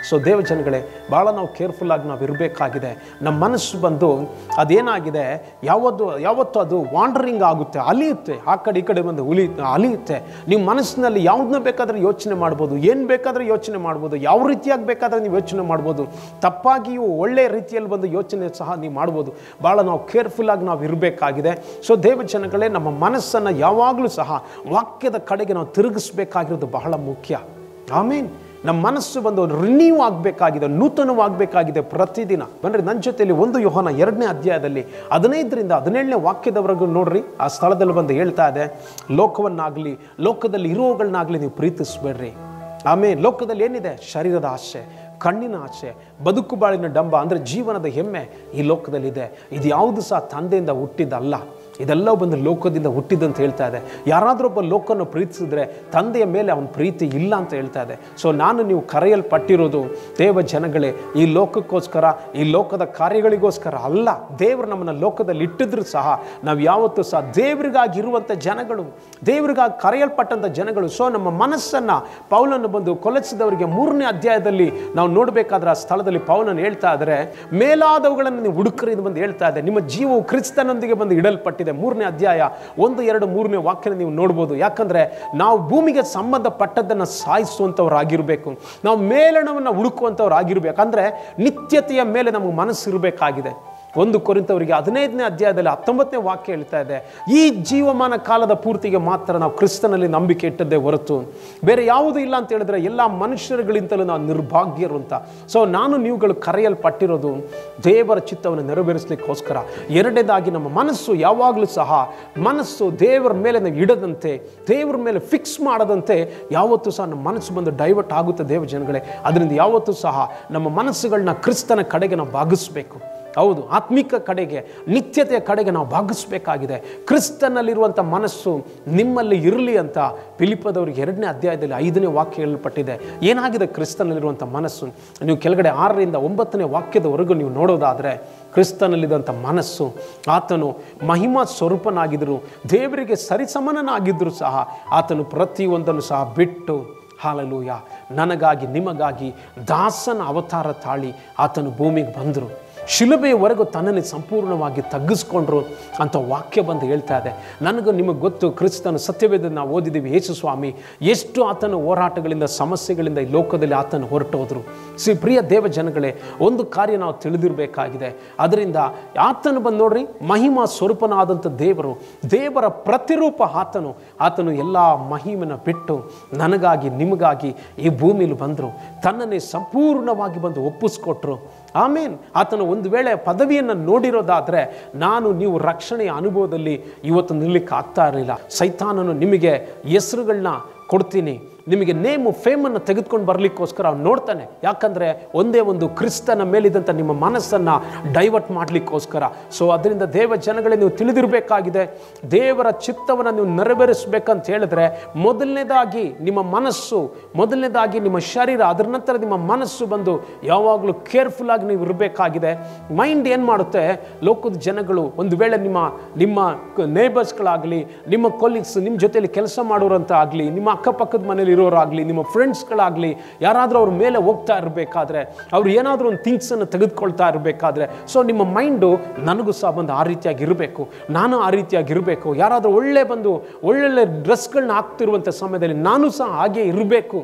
ಸೊ ದೇವ ಜನಗಳೇ ಭಾಳ ನಾವು ಕೇರ್ಫುಲ್ಲಾಗಿ ನಾವು ಇರಬೇಕಾಗಿದೆ ನಮ್ಮ ಮನಸ್ಸು ಬಂದು ಅದೇನಾಗಿದೆ ಯಾವತ್ತು ಯಾವತ್ತು ಅದು ವಾಂಡ್ರಿಂಗ್ ಆಗುತ್ತೆ ಅಲಿಯುತ್ತೆ ಆ ಕಡೆ ಈ ಕಡೆ ಬಂದು ಉಲಿ ಅಲಿಯುತ್ತೆ ನೀವು ಮನಸ್ಸಿನಲ್ಲಿ ಯಾವ್ದನ್ನ ಬೇಕಾದರೆ ಯೋಚನೆ ಮಾಡ್ಬೋದು ಏನು ಬೇಕಾದರೆ ಯೋಚನೆ ಮಾಡ್ಬೋದು ಯಾವ ರೀತಿಯಾಗಿ ಬೇಕಾದರೆ ನೀವು ಯೋಚನೆ ಮಾಡ್ಬೋದು ತಪ್ಪಾಗಿಯೂ ಒಳ್ಳೆಯ ರೀತಿಯಲ್ಲಿ ಬಂದು ಯೋಚನೆ ಸಹ ನೀವು ಮಾಡ್ಬೋದು ಭಾಳ ನಾವು ಕೇರ್ಫುಲ್ಲಾಗಿ ನಾವು ಇರಬೇಕಾಗಿದೆ ಸೊ ದೇವ ಜನಗಳೇ ನಮ್ಮ ಮನಸ್ಸನ್ನು ಯಾವಾಗಲೂ ಸಹ ವಾಕ್ಯದ ಕಡೆಗೆ ನಾವು ತಿರುಗಿಸ್ಬೇಕಾಗಿರೋದು ಬಹಳ ಮುಖ್ಯ ಆಮೇನ್ ನಮ್ಮ ಮನಸ್ಸು ಬಂದು ರಿನ್ಯೂ ಆಗಬೇಕಾಗಿದೆ ನೂತನವಾಗಬೇಕಾಗಿದೆ ಪ್ರತಿದಿನ ಬನ್ರಿ ನನ್ನ ಜೊತೆಯಲ್ಲಿ ಒಂದು ಯೋಹನ ಎರಡನೇ ಅಧ್ಯಾಯದಲ್ಲಿ ಹದಿನೈದರಿಂದ ಹದಿನೇಳನೇ ವಾಕ್ಯದವರೆಗೂ ನೋಡ್ರಿ ಆ ಸ್ಥಳದಲ್ಲಿ ಬಂದು ಹೇಳ್ತಾ ಇದೆ ಲೋಕವನ್ನಾಗಲಿ ಲೋಕದಲ್ಲಿ ಇರುವಗಳನ್ನಾಗಲಿ ನೀವು ಪ್ರೀತಿಸ್ಬೇಡ್ರಿ ಆಮೇಲೆ ಲೋಕದಲ್ಲಿ ಏನಿದೆ ಶರೀರದ ಆಸೆ ಕಣ್ಣಿನ ಆಸೆ ಬದುಕು ಬಾಳಿನ ಡಂಬ ಅಂದರೆ ಜೀವನದ ಹೆಮ್ಮೆ ಈ ಲೋಕದಲ್ಲಿದೆ ಇದು ಯಾವುದು ಸಹ ತಂದೆಯಿಂದ ಹುಟ್ಟಿದ್ದಲ್ಲ ಇದೆಲ್ಲ ಬಂದು ಲೋಕದಿಂದ ಹುಟ್ಟಿದಂತ ಹೇಳ್ತಾ ಇದೆ ಯಾರಾದರೂ ಒಬ್ಬ ಲೋಕವನ್ನು ಪ್ರೀತಿಸಿದ್ರೆ ತಂದೆಯ ಮೇಲೆ ಅವನ ಪ್ರೀತಿ ಇಲ್ಲ ಅಂತ ಹೇಳ್ತಾ ಇದೆ ಸೊ ನಾನು ನೀವು ಕರೆಯಲ್ಪಟ್ಟಿರೋದು ದೇವ ಜನಗಳೇ ಈ ಲೋಕಕ್ಕೋಸ್ಕರ ಈ ಲೋಕದ ಕಾರ್ಯಗಳಿಗೋಸ್ಕರ ಅಲ್ಲ ದೇವರು ನಮ್ಮನ್ನು ಲೋಕದಲ್ಲಿ ಇಟ್ಟಿದ್ರು ಸಹ ನಾವು ಯಾವತ್ತೂ ಸಹ ದೇವರಿಗಾಗಿ ಇರುವಂಥ ಜನಗಳು ದೇವರಿಗಾಗಿ ಕರೆಯಲ್ಪಟ್ಟಂಥ ಜನಗಳು ಸೊ ನಮ್ಮ ಮನಸ್ಸನ್ನು ಪೌಲನ್ನು ಬಂದು ಕೊಲೆಸಿದವರಿಗೆ ಮೂರನೇ ಅಧ್ಯಾಯದಲ್ಲಿ ನಾವು ನೋಡಬೇಕಾದ್ರೆ ಆ ಸ್ಥಳದಲ್ಲಿ ಪೌಲನ್ನು ಹೇಳ್ತಾ ಇದ್ದಾರೆ ಮೇಲಾದವುಗಳನ್ನು ನೀವು ಹುಡುಕರಿ ಇದು ಬಂದು ಹೇಳ್ತಾ ಇದೆ ನಿಮ್ಮ ಜೀವವು ಕ್ರಿಸ್ತನೊಂದಿಗೆ ಬಂದು ಇಡಲ್ಪಟ್ಟಿದೆ ಮೂರನೇ ಅಧ್ಯಾಯ ಒಂದು ಎರಡು ಮೂರನೇ ವಾಕ್ಯನ ನೀವು ನೋಡ್ಬೋದು ಯಾಕಂದ್ರೆ ನಾವು ಭೂಮಿಗೆ ಸಂಬಂಧಪಟ್ಟದ್ದನ್ನು ಸಾಯಿಸುವಂಥವ್ರಾಗಿರಬೇಕು ನಾವು ಮೇಲಣವನ್ನು ಹುಡುಕುವಂಥವ್ರು ಆಗಿರ್ಬೇಕು ಅಂದ್ರೆ ನಿತ್ಯತೆಯ ಮೇಲೆ ನಮಗೆ ಮನಸ್ಸು ಇರಬೇಕಾಗಿದೆ ಒಂದು ಕೊರಿಂತವರಿಗೆ ಹದಿನೈದನೇ ಅಧ್ಯಾಯದಲ್ಲಿ ಹತ್ತೊಂಬತ್ತನೇ ವಾಕ್ಯ ಹೇಳ್ತಾ ಇದೆ ಈ ಜೀವಮಾನ ಕಾಲದ ಪೂರ್ತಿಗೆ ಮಾತ್ರ ನಾವು ಕ್ರಿಸ್ತನಲ್ಲಿ ನಂಬಿಕೆ ಇಟ್ಟದ್ದೇ ಹೊರತು ಬೇರೆ ಯಾವುದೂ ಇಲ್ಲ ಅಂತ ಹೇಳಿದ್ರೆ ಎಲ್ಲ ಮನುಷ್ಯರುಗಳಿಂತಲೂ ನಾವು ನಿರ್ಭಾಗ್ಯರು ಅಂತ ಸೊ ನಾನು ನೀವುಗಳು ಕರೆಯಲ್ಪಟ್ಟಿರೋದು ದೇವರ ಚಿತ್ತವನ್ನು ನೆರವೇರಿಸಲಿಕ್ಕೋಸ್ಕರ ಎರಡನೇದಾಗಿ ನಮ್ಮ ಮನಸ್ಸು ಯಾವಾಗಲೂ ಸಹ ಮನಸ್ಸು ದೇವರ ಮೇಲೆ ನಾವು ಇಡದಂತೆ ದೇವರ ಮೇಲೆ ಫಿಕ್ಸ್ ಮಾಡದಂತೆ ಯಾವತ್ತೂ ಸಹ ನಮ್ಮ ಮನಸ್ಸು ಬಂದು ಡೈವರ್ಟ್ ಆಗುತ್ತೆ ದೇವ ಜನಗಳೇ ಅದರಿಂದ ಯಾವತ್ತೂ ಸಹ ನಮ್ಮ ಮನಸ್ಸುಗಳನ್ನ ಕ್ರಿಸ್ತನ ಕಡೆಗೆ ನಾವು ಭಾಗಿಸ್ಬೇಕು ಹೌದು ಆತ್ಮಿಕ ಕಡೆಗೆ ನಿತ್ಯತೆಯ ಕಡೆಗೆ ನಾವು ಭಾಗಿಸ್ಬೇಕಾಗಿದೆ ಕ್ರಿಸ್ತನಲ್ಲಿರುವಂಥ ಮನಸ್ಸು ನಿಮ್ಮಲ್ಲಿ ಇರಲಿ ಅಂತ ಫಿಲಿಪದವರಿಗೆ ಎರಡನೇ ಅಧ್ಯಾಯದಲ್ಲಿ ಐದನೇ ವಾಕ್ಯ ಹೇಳಲ್ಪಟ್ಟಿದೆ ಏನಾಗಿದೆ ಕ್ರಿಸ್ತನಲ್ಲಿರುವಂಥ ಮನಸ್ಸು ನೀವು ಕೆಳಗಡೆ ಆರರಿಂದ ಒಂಬತ್ತನೇ ವಾಕ್ಯದವರೆಗೂ ನೀವು ನೋಡೋದಾದರೆ ಕ್ರಿಸ್ತನಲ್ಲಿದ್ದಂಥ ಮನಸ್ಸು ಆತನು ಮಹಿಮಾ ಸ್ವರೂಪನಾಗಿದ್ದರು ದೇವರಿಗೆ ಸರಿಸಮನನಾಗಿದ್ದರೂ ಸಹ ಆತನು ಪ್ರತಿಯೊಂದನ್ನು ಸಹ ಬಿಟ್ಟು ಹಾಲಲೂಯ ನನಗಾಗಿ ನಿಮಗಾಗಿ ದಾಸನ ಅವತಾರ ತಾಳಿ ಆತನು ಭೂಮಿಗೆ ಬಂದರು ಶಿಲುಬೆಯವರೆಗೂ ತನ್ನನ್ನು ಸಂಪೂರ್ಣವಾಗಿ ತಗ್ಗಿಸ್ಕೊಂಡ್ರು ಅಂತ ವಾಕ್ಯ ಬಂದು ಹೇಳ್ತಾ ಇದೆ ನನಗೂ ನಿಮಗೆ ಗೊತ್ತು ಕ್ರಿಸ್ತನ ಸತ್ಯವೇದ ನಾವು ಓದಿದ್ದೀವಿ ಯೇಸು ಸ್ವಾಮಿ ಎಷ್ಟು ಆತನ ಹೋರಾಟಗಳಿಂದ ಸಮಸ್ಯೆಗಳಿಂದ ಈ ಲೋಕದಲ್ಲಿ ಆತನು ಹೊರಟೋದ್ರು ಸಿ ಪ್ರಿಯ ದೇವ ಜನಗಳೇ ಒಂದು ಕಾರ್ಯ ನಾವು ತಿಳಿದಿರಬೇಕಾಗಿದೆ ಅದರಿಂದ ಆತನು ಬಂದು ನೋಡ್ರಿ ಮಹಿಮಾ ಸ್ವರೂಪನಾದಂಥ ದೇವರು ದೇವರ ಪ್ರತಿರೂಪ ಆತನು ಆತನು ಎಲ್ಲ ಮಹಿಮನ ಬಿಟ್ಟು ನನಗಾಗಿ ನಿಮಗಾಗಿ ಈ ಭೂಮಿಲಿ ಬಂದರು ತನ್ನನ್ನೇ ಸಂಪೂರ್ಣವಾಗಿ ಬಂದು ಒಪ್ಪಿಸ್ಕೊಟ್ರು ಆಮೇನ್ ಆತನು ಒಂದು ವೇಳೆ ಪದವಿಯನ್ನು ನೋಡಿರೋದಾದರೆ ನಾನು ನೀವು ರಕ್ಷಣೆಯ ಅನುಭವದಲ್ಲಿ ಇವತ್ತು ನಿಲ್ಲಕ್ಕೆ ಆಗ್ತಾ ಇರಲಿಲ್ಲ ಸೈತಾನನು ನಿಮಗೆ ಹೆಸರುಗಳನ್ನ ಕೊಡ್ತೀನಿ ನಿಮಗೆ ನೇಮು ಫೇಮನ್ನು ತೆಗೆದುಕೊಂಡು ಬರಲಿಕ್ಕೋಸ್ಕರ ಅವ್ನು ನೋಡ್ತಾನೆ ಯಾಕಂದರೆ ಒಂದೇ ಒಂದು ಕ್ರಿಸ್ತನ ಮೇಲಿದ್ದಂಥ ನಿಮ್ಮ ಮನಸ್ಸನ್ನು ಡೈವರ್ಟ್ ಮಾಡಲಿಕ್ಕೋಸ್ಕರ ಸೊ ಅದರಿಂದ ದೇವ ಜನಗಳೇ ನೀವು ತಿಳಿದಿರಬೇಕಾಗಿದೆ ದೇವರ ಚಿತ್ತವನ್ನು ನೀವು ನೆರವೇರಿಸ್ಬೇಕಂತ ಹೇಳಿದ್ರೆ ಮೊದಲನೇದಾಗಿ ನಿಮ್ಮ ಮನಸ್ಸು ಮೊದಲನೇದಾಗಿ ನಿಮ್ಮ ಶರೀರ ಅದರ ನಂತರ ನಿಮ್ಮ ಮನಸ್ಸು ಬಂದು ಯಾವಾಗಲೂ ಕೇರ್ಫುಲ್ಲಾಗಿ ನೀವು ಇರಬೇಕಾಗಿದೆ ಮೈಂಡ್ ಏನು ಮಾಡುತ್ತೆ ಲೋಕದ ಜನಗಳು ಒಂದು ವೇಳೆ ನಿಮ್ಮ ನಿಮ್ಮ ನೇಬರ್ಸ್ಗಳಾಗಲಿ ನಿಮ್ಮ ಕೊಲೀಗ್ಸ್ ನಿಮ್ಮ ಜೊತೆಯಲ್ಲಿ ಕೆಲಸ ಮಾಡೋರಂತ ಆಗಲಿ ನಿಮ್ಮ ಅಕ್ಕಪಕ್ಕದ ಮನೇಲಿ ಇರೋರಾಗಲಿ ನಿಮ್ಮ ಫ್ರೆಂಡ್ಸ್ಗಳಾಗಲಿ ಯಾರಾದರೂ ಅವ್ರ ಮೇಲೆ ಹೋಗ್ತಾ ಇರಬೇಕಾದ್ರೆ ಅವ್ರು ಏನಾದರೂ ಒಂದು ಥಿಂಗ್ಸನ್ನು ತೆಗೆದುಕೊಳ್ತಾ ಇರಬೇಕಾದ್ರೆ ಸೊ ನಿಮ್ಮ ಮೈಂಡು ನನಗೂ ಸಹ ಬಂದು ಆ ರೀತಿಯಾಗಿ ಇರಬೇಕು ನಾನು ಆ ರೀತಿಯಾಗಿ ಇರಬೇಕು ಯಾರಾದರೂ ಒಳ್ಳೆ ಬಂದು ಒಳ್ಳೊಳ್ಳೆ ಡ್ರೆಸ್ಗಳನ್ನ ಹಾಕ್ತಿರುವಂಥ ಸಮಯದಲ್ಲಿ ನಾನು ಸಹ ಹಾಗೆ ಇರಬೇಕು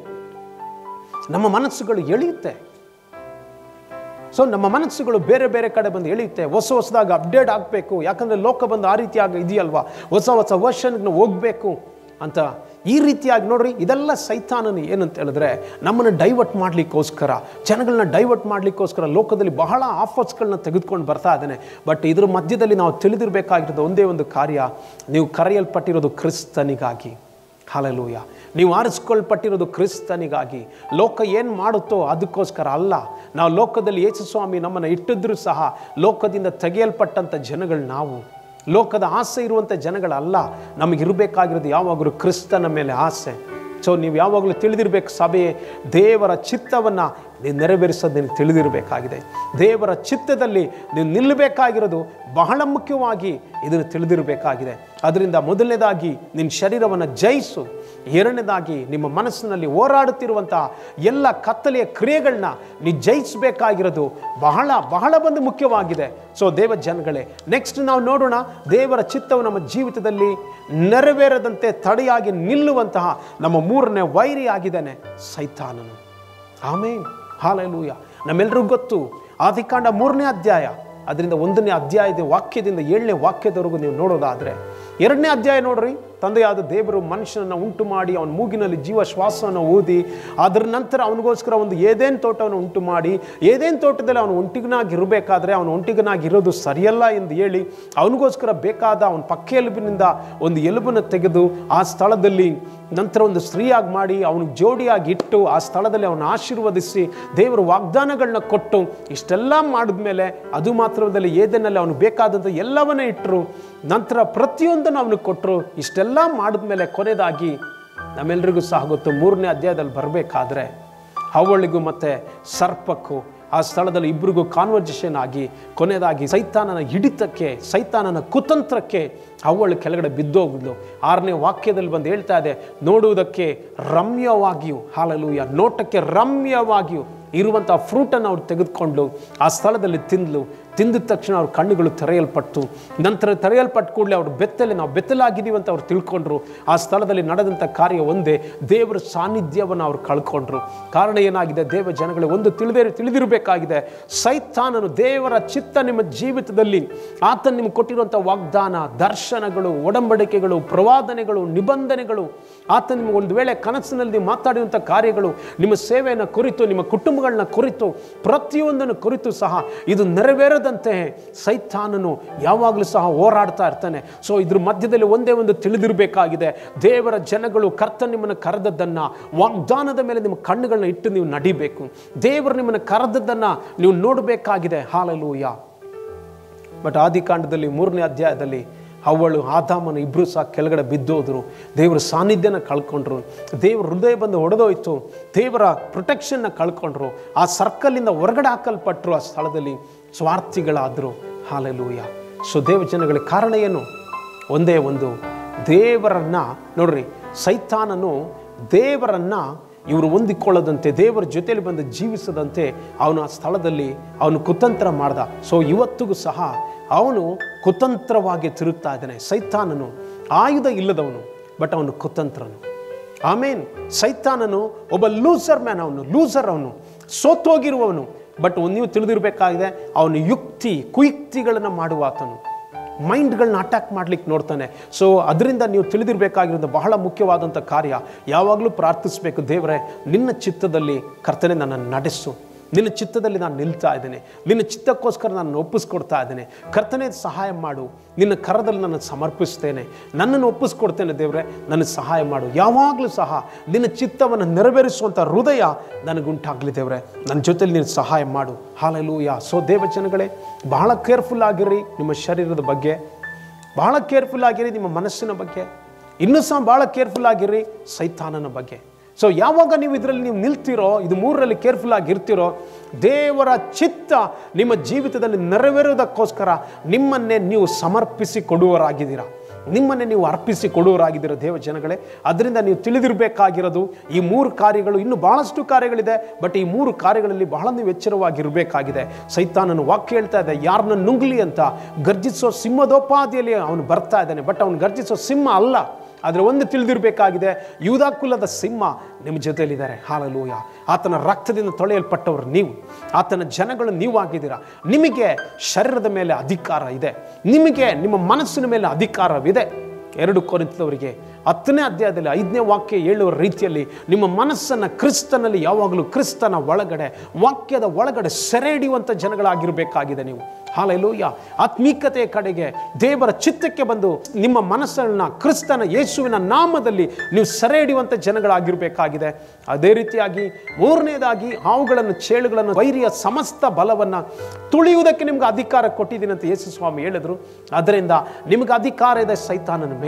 ನಮ್ಮ ಮನಸ್ಸುಗಳು ಎಳೆಯುತ್ತೆ ಸೊ ನಮ್ಮ ಮನಸ್ಸುಗಳು ಬೇರೆ ಬೇರೆ ಕಡೆ ಬಂದು ಎಳೆಯುತ್ತೆ ಹೊಸ ಹೊಸದಾಗಿ ಅಪ್ಡೇಟ್ ಆಗಬೇಕು ಯಾಕಂದರೆ ಲೋಕ ಬಂದು ಆ ರೀತಿಯಾಗಿ ಇದೆಯಲ್ವಾ ಹೊಸ ಹೊಸ ವರ್ಷನ್ಗೆ ಹೋಗಬೇಕು ಅಂತ ಈ ರೀತಿಯಾಗಿ ನೋಡ್ರಿ ಇದೆಲ್ಲ ಸೈತಾನನು ಏನಂತ ಹೇಳಿದ್ರೆ ನಮ್ಮನ್ನು ಡೈವರ್ಟ್ ಮಾಡಲಿಕ್ಕೋಸ್ಕರ ಜನಗಳನ್ನ ಡೈವರ್ಟ್ ಮಾಡಲಿಕ್ಕೋಸ್ಕರ ಲೋಕದಲ್ಲಿ ಬಹಳ ಆಫರ್ಸ್ಗಳನ್ನ ತೆಗೆದುಕೊಂಡು ಬರ್ತಾ ಇದ್ದಾನೆ ಬಟ್ ಇದ್ರ ಮಧ್ಯದಲ್ಲಿ ನಾವು ತಿಳಿದಿರಬೇಕಾಗಿರೋದು ಒಂದೇ ಒಂದು ಕಾರ್ಯ ನೀವು ಕರೆಯಲ್ಪಟ್ಟಿರೋದು ಕ್ರಿಸ್ತನಿಗಾಗಿ ಹಾಲಲೂಯ ನೀವು ಆರಿಸ್ಕೊಳ್ಪಟ್ಟಿರೋದು ಕ್ರಿಸ್ತನಿಗಾಗಿ ಲೋಕ ಏನು ಮಾಡುತ್ತೋ ಅದಕ್ಕೋಸ್ಕರ ಅಲ್ಲ ನಾವು ಲೋಕದಲ್ಲಿ ಯೇಸು ಸ್ವಾಮಿ ನಮ್ಮನ್ನು ಇಟ್ಟಿದ್ರೂ ಸಹ ಲೋಕದಿಂದ ತೆಗೆಯಲ್ಪಟ್ಟಂಥ ಜನಗಳು ನಾವು ಲೋಕದ ಆಸೆ ಇರುವಂಥ ಜನಗಳಲ್ಲ ನಮಗಿರಬೇಕಾಗಿರೋದು ಯಾವಾಗಲೂ ಕ್ರಿಸ್ತನ ಮೇಲೆ ಆಸೆ ಸೊ ನೀವು ಯಾವಾಗಲೂ ತಿಳಿದಿರ್ಬೇಕು ಸಭೆಯೇ ದೇವರ ಚಿತ್ತವನ್ನು ನೀನು ನೆರವೇರಿಸೋದು ನೀನು ತಿಳಿದಿರಬೇಕಾಗಿದೆ ದೇವರ ಚಿತ್ತದಲ್ಲಿ ನೀನು ನಿಲ್ಲಬೇಕಾಗಿರೋದು ಬಹಳ ಮುಖ್ಯವಾಗಿ ಇದನ್ನು ತಿಳಿದಿರಬೇಕಾಗಿದೆ ಅದರಿಂದ ಮೊದಲನೇದಾಗಿ ನಿನ್ನ ಶರೀರವನ್ನು ಜಯಿಸು ಎರಡನೇದಾಗಿ ನಿಮ್ಮ ಮನಸ್ಸಿನಲ್ಲಿ ಹೋರಾಡುತ್ತಿರುವಂತಹ ಎಲ್ಲ ಕತ್ತಲೆಯ ಕ್ರಿಯೆಗಳನ್ನ ನೀ ಜಯಿಸಬೇಕಾಗಿರೋದು ಬಹಳ ಬಹಳ ಬಂದು ಮುಖ್ಯವಾಗಿದೆ ಸೊ ದೇವ ಜನಗಳೇ ನೆಕ್ಸ್ಟ್ ನಾವು ನೋಡೋಣ ದೇವರ ಚಿತ್ತವು ನಮ್ಮ ಜೀವಿತದಲ್ಲಿ ನೆರವೇರದಂತೆ ತಡೆಯಾಗಿ ನಿಲ್ಲುವಂತಹ ನಮ್ಮ ಮೂರನೇ ವೈರಿ ಆಗಿದ್ದಾನೆ ಸೈತಾನನು ಆಮೇನ್ ಹಾಲೆಲೂಯ ನಮ್ಮೆಲ್ಲರಿಗೂ ಗೊತ್ತು ಆದಿಕಾಂಡ ಮೂರನೇ ಅಧ್ಯಾಯ ಅದರಿಂದ ಒಂದನೇ ಅಧ್ಯಾಯದ ವಾಕ್ಯದಿಂದ ಏಳನೇ ವಾಕ್ಯದವರೆಗೂ ನೀವು ನೋಡೋದಾದರೆ ಎರಡನೇ ಅಧ್ಯಾಯ ನೋಡ್ರಿ ತಂದೆಯಾದ ದೇವರು ಮನುಷ್ಯನನ್ನು ಉಂಟು ಮಾಡಿ ಅವನ ಮೂಗಿನಲ್ಲಿ ಜೀವ ಶ್ವಾಸವನ್ನು ಓದಿ ಅದರ ನಂತರ ಅವನಿಗೋಸ್ಕರ ಒಂದು ಏದೇನ್ ತೋಟವನ್ನು ಉಂಟು ಮಾಡಿ ಏದೇನ್ ತೋಟದಲ್ಲಿ ಅವನು ಒಂಟಿಗನಾಗಿ ಇರಬೇಕಾದ್ರೆ ಅವನು ಒಂಟಿಗನಾಗಿ ಇರೋದು ಸರಿಯಲ್ಲ ಎಂದು ಹೇಳಿ ಅವನಿಗೋಸ್ಕರ ಬೇಕಾದ ಅವನ ಪಕ್ಕ ಎಲುಬಿನಿಂದ ಒಂದು ಎಲುಬನ್ನು ತೆಗೆದು ಆ ಸ್ಥಳದಲ್ಲಿ ನಂತರ ಒಂದು ಸ್ತ್ರೀಯಾಗಿ ಮಾಡಿ ಅವನಿಗೆ ಜೋಡಿಯಾಗಿ ಇಟ್ಟು ಆ ಸ್ಥಳದಲ್ಲಿ ಅವನ ಆಶೀರ್ವದಿಸಿ ದೇವರು ವಾಗ್ದಾನಗಳನ್ನ ಕೊಟ್ಟು ಇಷ್ಟೆಲ್ಲ ಮಾಡಿದ್ಮೇಲೆ ಅದು ಮಾತ್ರದಲ್ಲಿ ಏದೇನಲ್ಲಿ ಅವನು ಬೇಕಾದಂಥ ಎಲ್ಲವನ್ನೇ ಇಟ್ಟರು ನಂತರ ಪ್ರತಿಯೊಂದನ್ನು ಅವನಿಗೆ ಕೊಟ್ಟರು ಇಷ್ಟೆಲ್ಲ ಮಾಡಿದ್ಮೇಲೆ ಕೊನೆಯದಾಗಿ ನಮ್ಮೆಲ್ರಿಗೂ ಸಹ ಗೊತ್ತು ಮೂರನೇ ಅಧ್ಯಾಯದಲ್ಲಿ ಬರಬೇಕಾದ್ರೆ ಅವಳಿಗೂ ಮತ್ತು ಸರ್ಪಕ್ಕೂ ಆ ಸ್ಥಳದಲ್ಲಿ ಇಬ್ಬರಿಗೂ ಕಾನ್ವರ್ಜೇಷನ್ ಆಗಿ ಕೊನೆಯದಾಗಿ ಸೈತಾನನ ಹಿಡಿತಕ್ಕೆ ಸೈತಾನನ ಕುತಂತ್ರಕ್ಕೆ ಅವಳು ಕೆಳಗಡೆ ಬಿದ್ದೋಗಿದ್ಲು ಆರನೇ ವಾಕ್ಯದಲ್ಲಿ ಬಂದು ಹೇಳ್ತಾ ಇದೆ ನೋಡುವುದಕ್ಕೆ ರಮ್ಯವಾಗಿಯೂ ಹಾಲಲೂಯ ನೋಟಕ್ಕೆ ರಮ್ಯವಾಗಿಯೂ ಇರುವಂಥ ಫ್ರೂಟನ್ನು ಅವ್ರು ತೆಗೆದುಕೊಂಡು ಆ ಸ್ಥಳದಲ್ಲಿ ತಿಂದ್ಲು ತಿಂದಿದ ತಕ್ಷಣ ಅವ್ರ ಕಣ್ಣುಗಳು ತೆರೆಯಲ್ಪಟ್ಟು ನಂತರ ತೆರೆಯಲ್ಪಟ್ಟ ಕೂಡಲೇ ಅವ್ರು ಬೆತ್ತಲೆ ನಾವು ಬೆತ್ತಲಾಗಿದ್ದೀವಿ ಅಂತ ಅವ್ರು ತಿಳ್ಕೊಂಡ್ರು ಆ ಸ್ಥಳದಲ್ಲಿ ನಡೆದಂಥ ಕಾರ್ಯ ಒಂದೇ ದೇವರ ಸಾನ್ನಿಧ್ಯವನ್ನು ಅವ್ರು ಕಳ್ಕೊಂಡ್ರು ಕಾರಣ ಏನಾಗಿದೆ ದೇವ ಜನಗಳೇ ಒಂದು ತಿಳಿದೇ ತಿಳಿದಿರಬೇಕಾಗಿದೆ ಸೈತಾನನು ದೇವರ ಚಿತ್ತ ನಿಮ್ಮ ಜೀವಿತದಲ್ಲಿ ಆತ ನಿಮ್ಗೆ ಕೊಟ್ಟಿರುವಂಥ ವಾಗ್ದಾನ ದರ್ಶನಗಳು ಒಡಂಬಡಿಕೆಗಳು ಪ್ರವಾದನೆಗಳು ನಿಬಂಧನೆಗಳು ಆತ ನಿಮಗೆ ಒಂದು ವೇಳೆ ಕನಸಿನಲ್ಲಿ ಮಾತಾಡಿರುವಂಥ ಕಾರ್ಯಗಳು ನಿಮ್ಮ ಸೇವೆಯನ್ನು ಕುರಿತು ನಿಮ್ಮ ಕುಟುಂಬಗಳನ್ನ ಕುರಿತು ಪ್ರತಿಯೊಂದನ್ನು ಕುರಿತು ಸಹ ಇದು ನೆರವೇರದಂತೆ ಸೈತಾನನು ಯಾವಾಗಲೂ ಸಹ ಹೋರಾಡ್ತಾ ಇರ್ತಾನೆ ಸೊ ಇದ್ರ ಮಧ್ಯದಲ್ಲಿ ಒಂದೇ ಒಂದು ತಿಳಿದಿರಬೇಕಾಗಿದೆ ದೇವರ ಜನಗಳು ಕರ್ತ ನಿಮ್ಮನ್ನು ಕರೆದದ್ದನ್ನು ವಾಗ್ದಾನದ ಮೇಲೆ ನಿಮ್ಮ ಕಣ್ಣುಗಳನ್ನ ಇಟ್ಟು ನೀವು ನಡಿಬೇಕು ದೇವರು ನಿಮ್ಮನ್ನು ಕರೆದದ್ದನ್ನು ನೀವು ನೋಡಬೇಕಾಗಿದೆ ಹಾಲಲೂಯ ಬಟ್ ಆದಿಕಾಂಡದಲ್ಲಿ ಮೂರನೇ ಅಧ್ಯಾಯದಲ್ಲಿ ಅವಳು ಆದಾಮನ ಇಬ್ಬರು ಸಹ ಕೆಳಗಡೆ ಬಿದ್ದೋದ್ರು ದೇವರ ಸಾನ್ನಿಧ್ಯನ ಕಳ್ಕೊಂಡ್ರು ದೇವ್ರ ಹೃದಯ ಬಂದು ಹೊಡೆದೋಯ್ತು ದೇವರ ಪ್ರೊಟೆಕ್ಷನ್ನ ಕಳ್ಕೊಂಡ್ರು ಆ ಸರ್ಕಲ್ಲಿಂದ ಹೊರಗಡೆ ಹಾಕಲ್ಪಟ್ಟರು ಆ ಸ್ಥಳದಲ್ಲಿ ಸ್ವಾರ್ಥಿಗಳಾದರು ಹಾಲೆಲೂಯ ಸೊ ದೇವ ಜನಗಳಿಗೆ ಕಾರಣ ಏನು ಒಂದೇ ಒಂದು ದೇವರನ್ನ ನೋಡ್ರಿ ಸೈತಾನನು ದೇವರನ್ನ ಇವರು ಹೊಂದಿಕೊಳ್ಳದಂತೆ ದೇವರ ಜೊತೆಯಲ್ಲಿ ಬಂದು ಜೀವಿಸದಂತೆ ಅವನು ಆ ಸ್ಥಳದಲ್ಲಿ ಅವನು ಕುತಂತ್ರ ಮಾಡ್ದ ಸೊ ಇವತ್ತಿಗೂ ಸಹ ಅವನು ಕುತಂತ್ರವಾಗಿ ತಿರುಗ್ತಾ ಇದ್ದಾನೆ ಸೈತಾನನು ಆಯುಧ ಇಲ್ಲದವನು ಬಟ್ ಅವನು ಕುತಂತ್ರನು ಆಮೇನ್ ಸೈತಾನನು ಒಬ್ಬ ಲೂಸರ್ ಮ್ಯಾನ್ ಅವನು ಲೂಸರ್ ಅವನು ಸೋತೋಗಿರುವವನು ಬಟ್ ನೀವು ತಿಳಿದಿರಬೇಕಾಗಿದೆ ಅವನು ಯುಕ್ತಿ ಕುಯುಕ್ತಿಗಳನ್ನು ಮಾಡುವ ಆತನು ಮೈಂಡ್ಗಳನ್ನ ಅಟ್ಯಾಕ್ ಮಾಡ್ಲಿಕ್ಕೆ ನೋಡ್ತಾನೆ ಸೊ ಅದರಿಂದ ನೀವು ತಿಳಿದಿರಬೇಕಾಗಿರೋದು ಬಹಳ ಮುಖ್ಯವಾದಂಥ ಕಾರ್ಯ ಯಾವಾಗಲೂ ಪ್ರಾರ್ಥಿಸಬೇಕು ದೇವರೇ ನಿನ್ನ ಚಿತ್ತದಲ್ಲಿ ಕರ್ತನೆ ನನ್ನನ್ನು ನಡೆಸು ನಿನ್ನ ಚಿತ್ತದಲ್ಲಿ ನಾನು ನಿಲ್ತಾ ಇದ್ದೇನೆ ನಿನ್ನ ಚಿತ್ತಕ್ಕೋಸ್ಕರ ನಾನು ಒಪ್ಪಿಸ್ಕೊಡ್ತಾ ಇದ್ದೇನೆ ಕರ್ತನೆ ಸಹಾಯ ಮಾಡು ನಿನ್ನ ಕರದಲ್ಲಿ ನಾನು ಸಮರ್ಪಿಸ್ತೇನೆ ನನ್ನನ್ನು ಒಪ್ಪಿಸ್ಕೊಡ್ತೇನೆ ದೇವರೇ ನನಗೆ ಸಹಾಯ ಮಾಡು ಯಾವಾಗಲೂ ಸಹ ನಿನ್ನ ಚಿತ್ತವನ್ನು ನೆರವೇರಿಸುವಂಥ ಹೃದಯ ನನಗುಂಟಾಗಲಿ ದೇವರೇ ನನ್ನ ಜೊತೆಲಿ ನೀನು ಸಹಾಯ ಮಾಡು ಹಾಲೆಲೂಯ ಸೊ ದೇವಜನಗಳೇ ಬಹಳ ಕೇರ್ಫುಲ್ ಆಗಿರಿ ನಿಮ್ಮ ಶರೀರದ ಬಗ್ಗೆ ಬಹಳ ಕೇರ್ಫುಲ್ ಆಗಿರಿ ನಿಮ್ಮ ಮನಸ್ಸಿನ ಬಗ್ಗೆ ಇನ್ನೂ ಸಹ ಭಾಳ ಕೇರ್ಫುಲ್ ಆಗಿರಿ ಸೈತಾನನ ಬಗ್ಗೆ ಸೊ ಯಾವಾಗ ನೀವು ಇದರಲ್ಲಿ ನೀವು ನಿಲ್ತಿರೋ ಇದು ಮೂರರಲ್ಲಿ ಕೇರ್ಫುಲ್ ಆಗಿ ಇರ್ತಿರೋ ದೇವರ ಚಿತ್ತ ನಿಮ್ಮ ಜೀವಿತದಲ್ಲಿ ನೆರವೇರೋದಕ್ಕೋಸ್ಕರ ನಿಮ್ಮನ್ನೇ ನೀವು ಸಮರ್ಪಿಸಿ ಕೊಡುವರಾಗಿದ್ದೀರಾ ನಿಮ್ಮನ್ನೇ ನೀವು ಅರ್ಪಿಸಿ ಕೊಡುವರಾಗಿದ್ದೀರ ದೇವ ಜನಗಳೇ ಅದರಿಂದ ನೀವು ತಿಳಿದಿರಬೇಕಾಗಿರೋದು ಈ ಮೂರು ಕಾರ್ಯಗಳು ಇನ್ನೂ ಬಹಳಷ್ಟು ಕಾರ್ಯಗಳಿದೆ ಬಟ್ ಈ ಮೂರು ಕಾರ್ಯಗಳಲ್ಲಿ ಬಹಳ ನೀವು ಎಚ್ಚರವಾಗಿರಬೇಕಾಗಿದೆ ಸೈತಾನನು ವಾಕ್ಯ ಹೇಳ್ತಾ ಇದೆ ಯಾರನ್ನ ನುಂಗ್ಲಿ ಅಂತ ಗರ್ಜಿಸೋ ಸಿಂಹದೋಪಾದಿಯಲ್ಲಿ ಅವನು ಬರ್ತಾ ಇದ್ದಾನೆ ಬಟ್ ಅವನು ಗರ್ಜಿಸೋ ಸಿಂಹ ಅಲ್ಲ ಆದರೆ ಒಂದು ತಿಳಿದಿರಬೇಕಾಗಿದೆ ಯೂದಾ ಕುಲದ ಸಿಂಹ ನಿಮ್ಮ ಜೊತೆಯಲ್ಲಿದ್ದಾರೆ ಹಾಲಲೂಯ ಆತನ ರಕ್ತದಿಂದ ತೊಳೆಯಲ್ಪಟ್ಟವರು ನೀವು ಆತನ ಜನಗಳು ನೀವು ಆಗಿದ್ದೀರಾ ನಿಮಗೆ ಶರೀರದ ಮೇಲೆ ಅಧಿಕಾರ ಇದೆ ನಿಮಗೆ ನಿಮ್ಮ ಮನಸ್ಸಿನ ಮೇಲೆ ಅಧಿಕಾರವಿದೆ ಎರಡು ಕೊರಿಂತದವರಿಗೆ ಹತ್ತನೇ ಅಧ್ಯಾಯದಲ್ಲಿ ಐದನೇ ವಾಕ್ಯ ಹೇಳುವ ರೀತಿಯಲ್ಲಿ ನಿಮ್ಮ ಮನಸ್ಸನ್ನು ಕ್ರಿಸ್ತನಲ್ಲಿ ಯಾವಾಗಲೂ ಕ್ರಿಸ್ತನ ಒಳಗಡೆ ವಾಕ್ಯದ ಒಳಗಡೆ ಸೆರೆ ಹಿಡಿಯುವಂಥ ಜನಗಳಾಗಿರಬೇಕಾಗಿದೆ ನೀವು ಹಾಲೆಲೂಯ ಆತ್ಮೀಕತೆಯ ಕಡೆಗೆ ದೇವರ ಚಿತ್ತಕ್ಕೆ ಬಂದು ನಿಮ್ಮ ಮನಸ್ಸನ್ನ ಕ್ರಿಸ್ತನ ಯೇಸುವಿನ ನಾಮದಲ್ಲಿ ನೀವು ಸೆರೆ ಹಿಡಿಯುವಂಥ ಜನಗಳಾಗಿರಬೇಕಾಗಿದೆ ಅದೇ ರೀತಿಯಾಗಿ ಮೂರನೇದಾಗಿ ಹಾವುಗಳನ್ನು ಚೇಳುಗಳನ್ನು ವೈರಿಯ ಸಮಸ್ತ ಬಲವನ್ನು ತುಳಿಯುವುದಕ್ಕೆ ನಿಮ್ಗೆ ಅಧಿಕಾರ ಕೊಟ್ಟಿದ್ದೀನಿ ಅಂತ ಯೇಸು ಸ್ವಾಮಿ ಹೇಳಿದ್ರು ಅದರಿಂದ ನಿಮ್ಗೆ ಅಧಿಕಾರ ಇದೆ ಸೈತಾನನ ಮೇಲೆ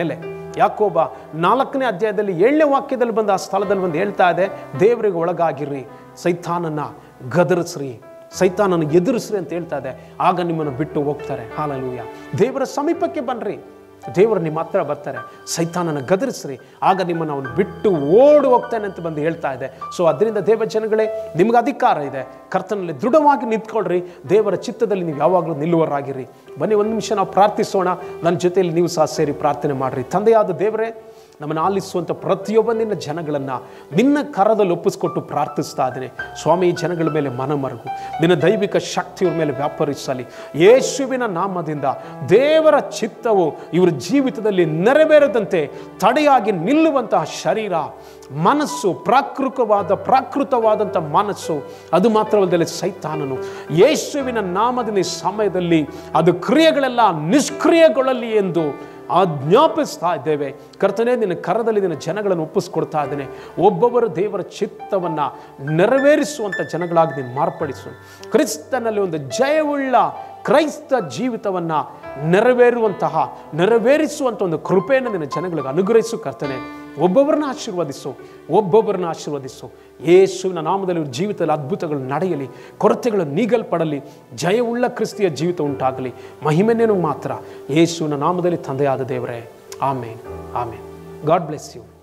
ಯಾಕೋಬ ನಾಲ್ಕನೇ ಅಧ್ಯಾಯದಲ್ಲಿ ಏಳನೇ ವಾಕ್ಯದಲ್ಲಿ ಬಂದ ಆ ಸ್ಥಳದಲ್ಲಿ ಬಂದು ಹೇಳ್ತಾ ಇದೆ ದೇವರಿಗೆ ಒಳಗಾಗಿರ್ರಿ ಸೈತಾನನ್ನ ಗದರಿಸ್ರಿ ಸೈತಾನನ್ನು ಎದುರಿಸ್ರಿ ಅಂತ ಹೇಳ್ತಾ ಇದೆ ಆಗ ನಿಮ್ಮನ್ನು ಬಿಟ್ಟು ಹೋಗ್ತಾರೆ ಹಾಲಲೂಯ ದೇವರ ಸಮೀಪಕ್ಕೆ ಬನ್ರಿ ದೇವರು ನಿಮ್ಮ ಹತ್ರ ಬರ್ತಾರೆ ಸೈತಾನನ ಗದರಿಸ್ರಿ ಆಗ ನಿಮ್ಮನ್ನು ಅವನು ಬಿಟ್ಟು ಓಡಿ ಹೋಗ್ತಾನೆ ಅಂತ ಬಂದು ಹೇಳ್ತಾ ಇದೆ ಸೊ ಅದರಿಂದ ದೇವ ಜನಗಳೇ ನಿಮ್ಗೆ ಅಧಿಕಾರ ಇದೆ ಕರ್ತನಲ್ಲಿ ದೃಢವಾಗಿ ನಿಂತ್ಕೊಳ್ರಿ ದೇವರ ಚಿತ್ತದಲ್ಲಿ ನೀವು ಯಾವಾಗಲೂ ನಿಲ್ಲುವರಾಗಿರಿ ಬನ್ನಿ ಒಂದು ನಿಮಿಷ ನಾವು ಪ್ರಾರ್ಥಿಸೋಣ ನನ್ನ ಜೊತೆಯಲ್ಲಿ ನೀವು ಸಹ ಸೇರಿ ಪ್ರಾರ್ಥನೆ ಮಾಡಿರಿ ತಂದೆಯಾದ ದೇವರೇ ನಮ್ಮನ್ನು ಆಲಿಸುವಂಥ ಪ್ರತಿಯೊಬ್ಬ ನಿನ್ನ ಜನಗಳನ್ನು ನಿನ್ನ ಕರದಲ್ಲಿ ಒಪ್ಪಿಸ್ಕೊಟ್ಟು ಪ್ರಾರ್ಥಿಸ್ತಾ ಇದ್ದೇನೆ ಸ್ವಾಮಿ ಈ ಜನಗಳ ಮೇಲೆ ಮನಮರುಗು ನಿನ್ನ ದೈವಿಕ ಶಕ್ತಿಯವ್ರ ಮೇಲೆ ವ್ಯಾಪರಿಸಲಿ ಯೇಸುವಿನ ನಾಮದಿಂದ ದೇವರ ಚಿತ್ತವು ಇವರ ಜೀವಿತದಲ್ಲಿ ನೆರವೇರದಂತೆ ತಡೆಯಾಗಿ ನಿಲ್ಲುವಂತಹ ಶರೀರ ಮನಸ್ಸು ಪ್ರಾಕೃತವಾದ ಪ್ರಾಕೃತವಾದಂಥ ಮನಸ್ಸು ಅದು ಮಾತ್ರವಲ್ಲದೆ ಸೈತಾನನು ಯೇಸುವಿನ ನಾಮದಿಂದ ಈ ಸಮಯದಲ್ಲಿ ಅದು ಕ್ರಿಯೆಗಳೆಲ್ಲ ನಿಷ್ಕ್ರಿಯಗೊಳ್ಳಲಿ ಎಂದು ಆಜ್ಞಾಪಿಸ್ತಾ ಇದ್ದೇವೆ ಕರ್ತನೇ ನಿನ್ನ ಕರದಲ್ಲಿ ನಿನ್ನ ಜನಗಳನ್ನು ಒಪ್ಪಿಸ್ಕೊಡ್ತಾ ಇದ್ದೇನೆ ಒಬ್ಬೊಬ್ಬರು ದೇವರ ಚಿತ್ತವನ್ನು ನೆರವೇರಿಸುವಂಥ ಜನಗಳಾಗಿ ನೀನು ಮಾರ್ಪಡಿಸು ಕ್ರಿಸ್ತನಲ್ಲಿ ಒಂದು ಜಯವುಳ್ಳ ಕ್ರೈಸ್ತ ಜೀವಿತವನ್ನು ನೆರವೇರುವಂತಹ ನೆರವೇರಿಸುವಂಥ ಒಂದು ಕೃಪೆಯನ್ನು ನಿನ್ನ ಜನಗಳಿಗೆ ಅನುಗ್ರಹಿಸು ಕರ್ತನೆ ಒಬ್ಬೊಬ್ಬರನ್ನ ಆಶೀರ್ವದಿಸು ಒಬ್ಬೊಬ್ಬರನ್ನ ಆಶೀರ್ವದಿಸು ಯೇಸುವಿನ ನಾಮದಲ್ಲಿ ಇವ್ರ ಜೀವಿತದಲ್ಲಿ ಅದ್ಭುತಗಳು ನಡೆಯಲಿ ಕೊರತೆಗಳು ನೀಗಲ್ಪಡಲಿ ಜಯವುಳ್ಳ ಕ್ರಿಸ್ತಿಯ ಜೀವಿತ ಉಂಟಾಗಲಿ ಮಹಿಮೆನೇನು ಮಾತ್ರ ಯೇಸುವಿನ ನಾಮದಲ್ಲಿ ತಂದೆಯಾದ ದೇವರೇ amen amen God bless you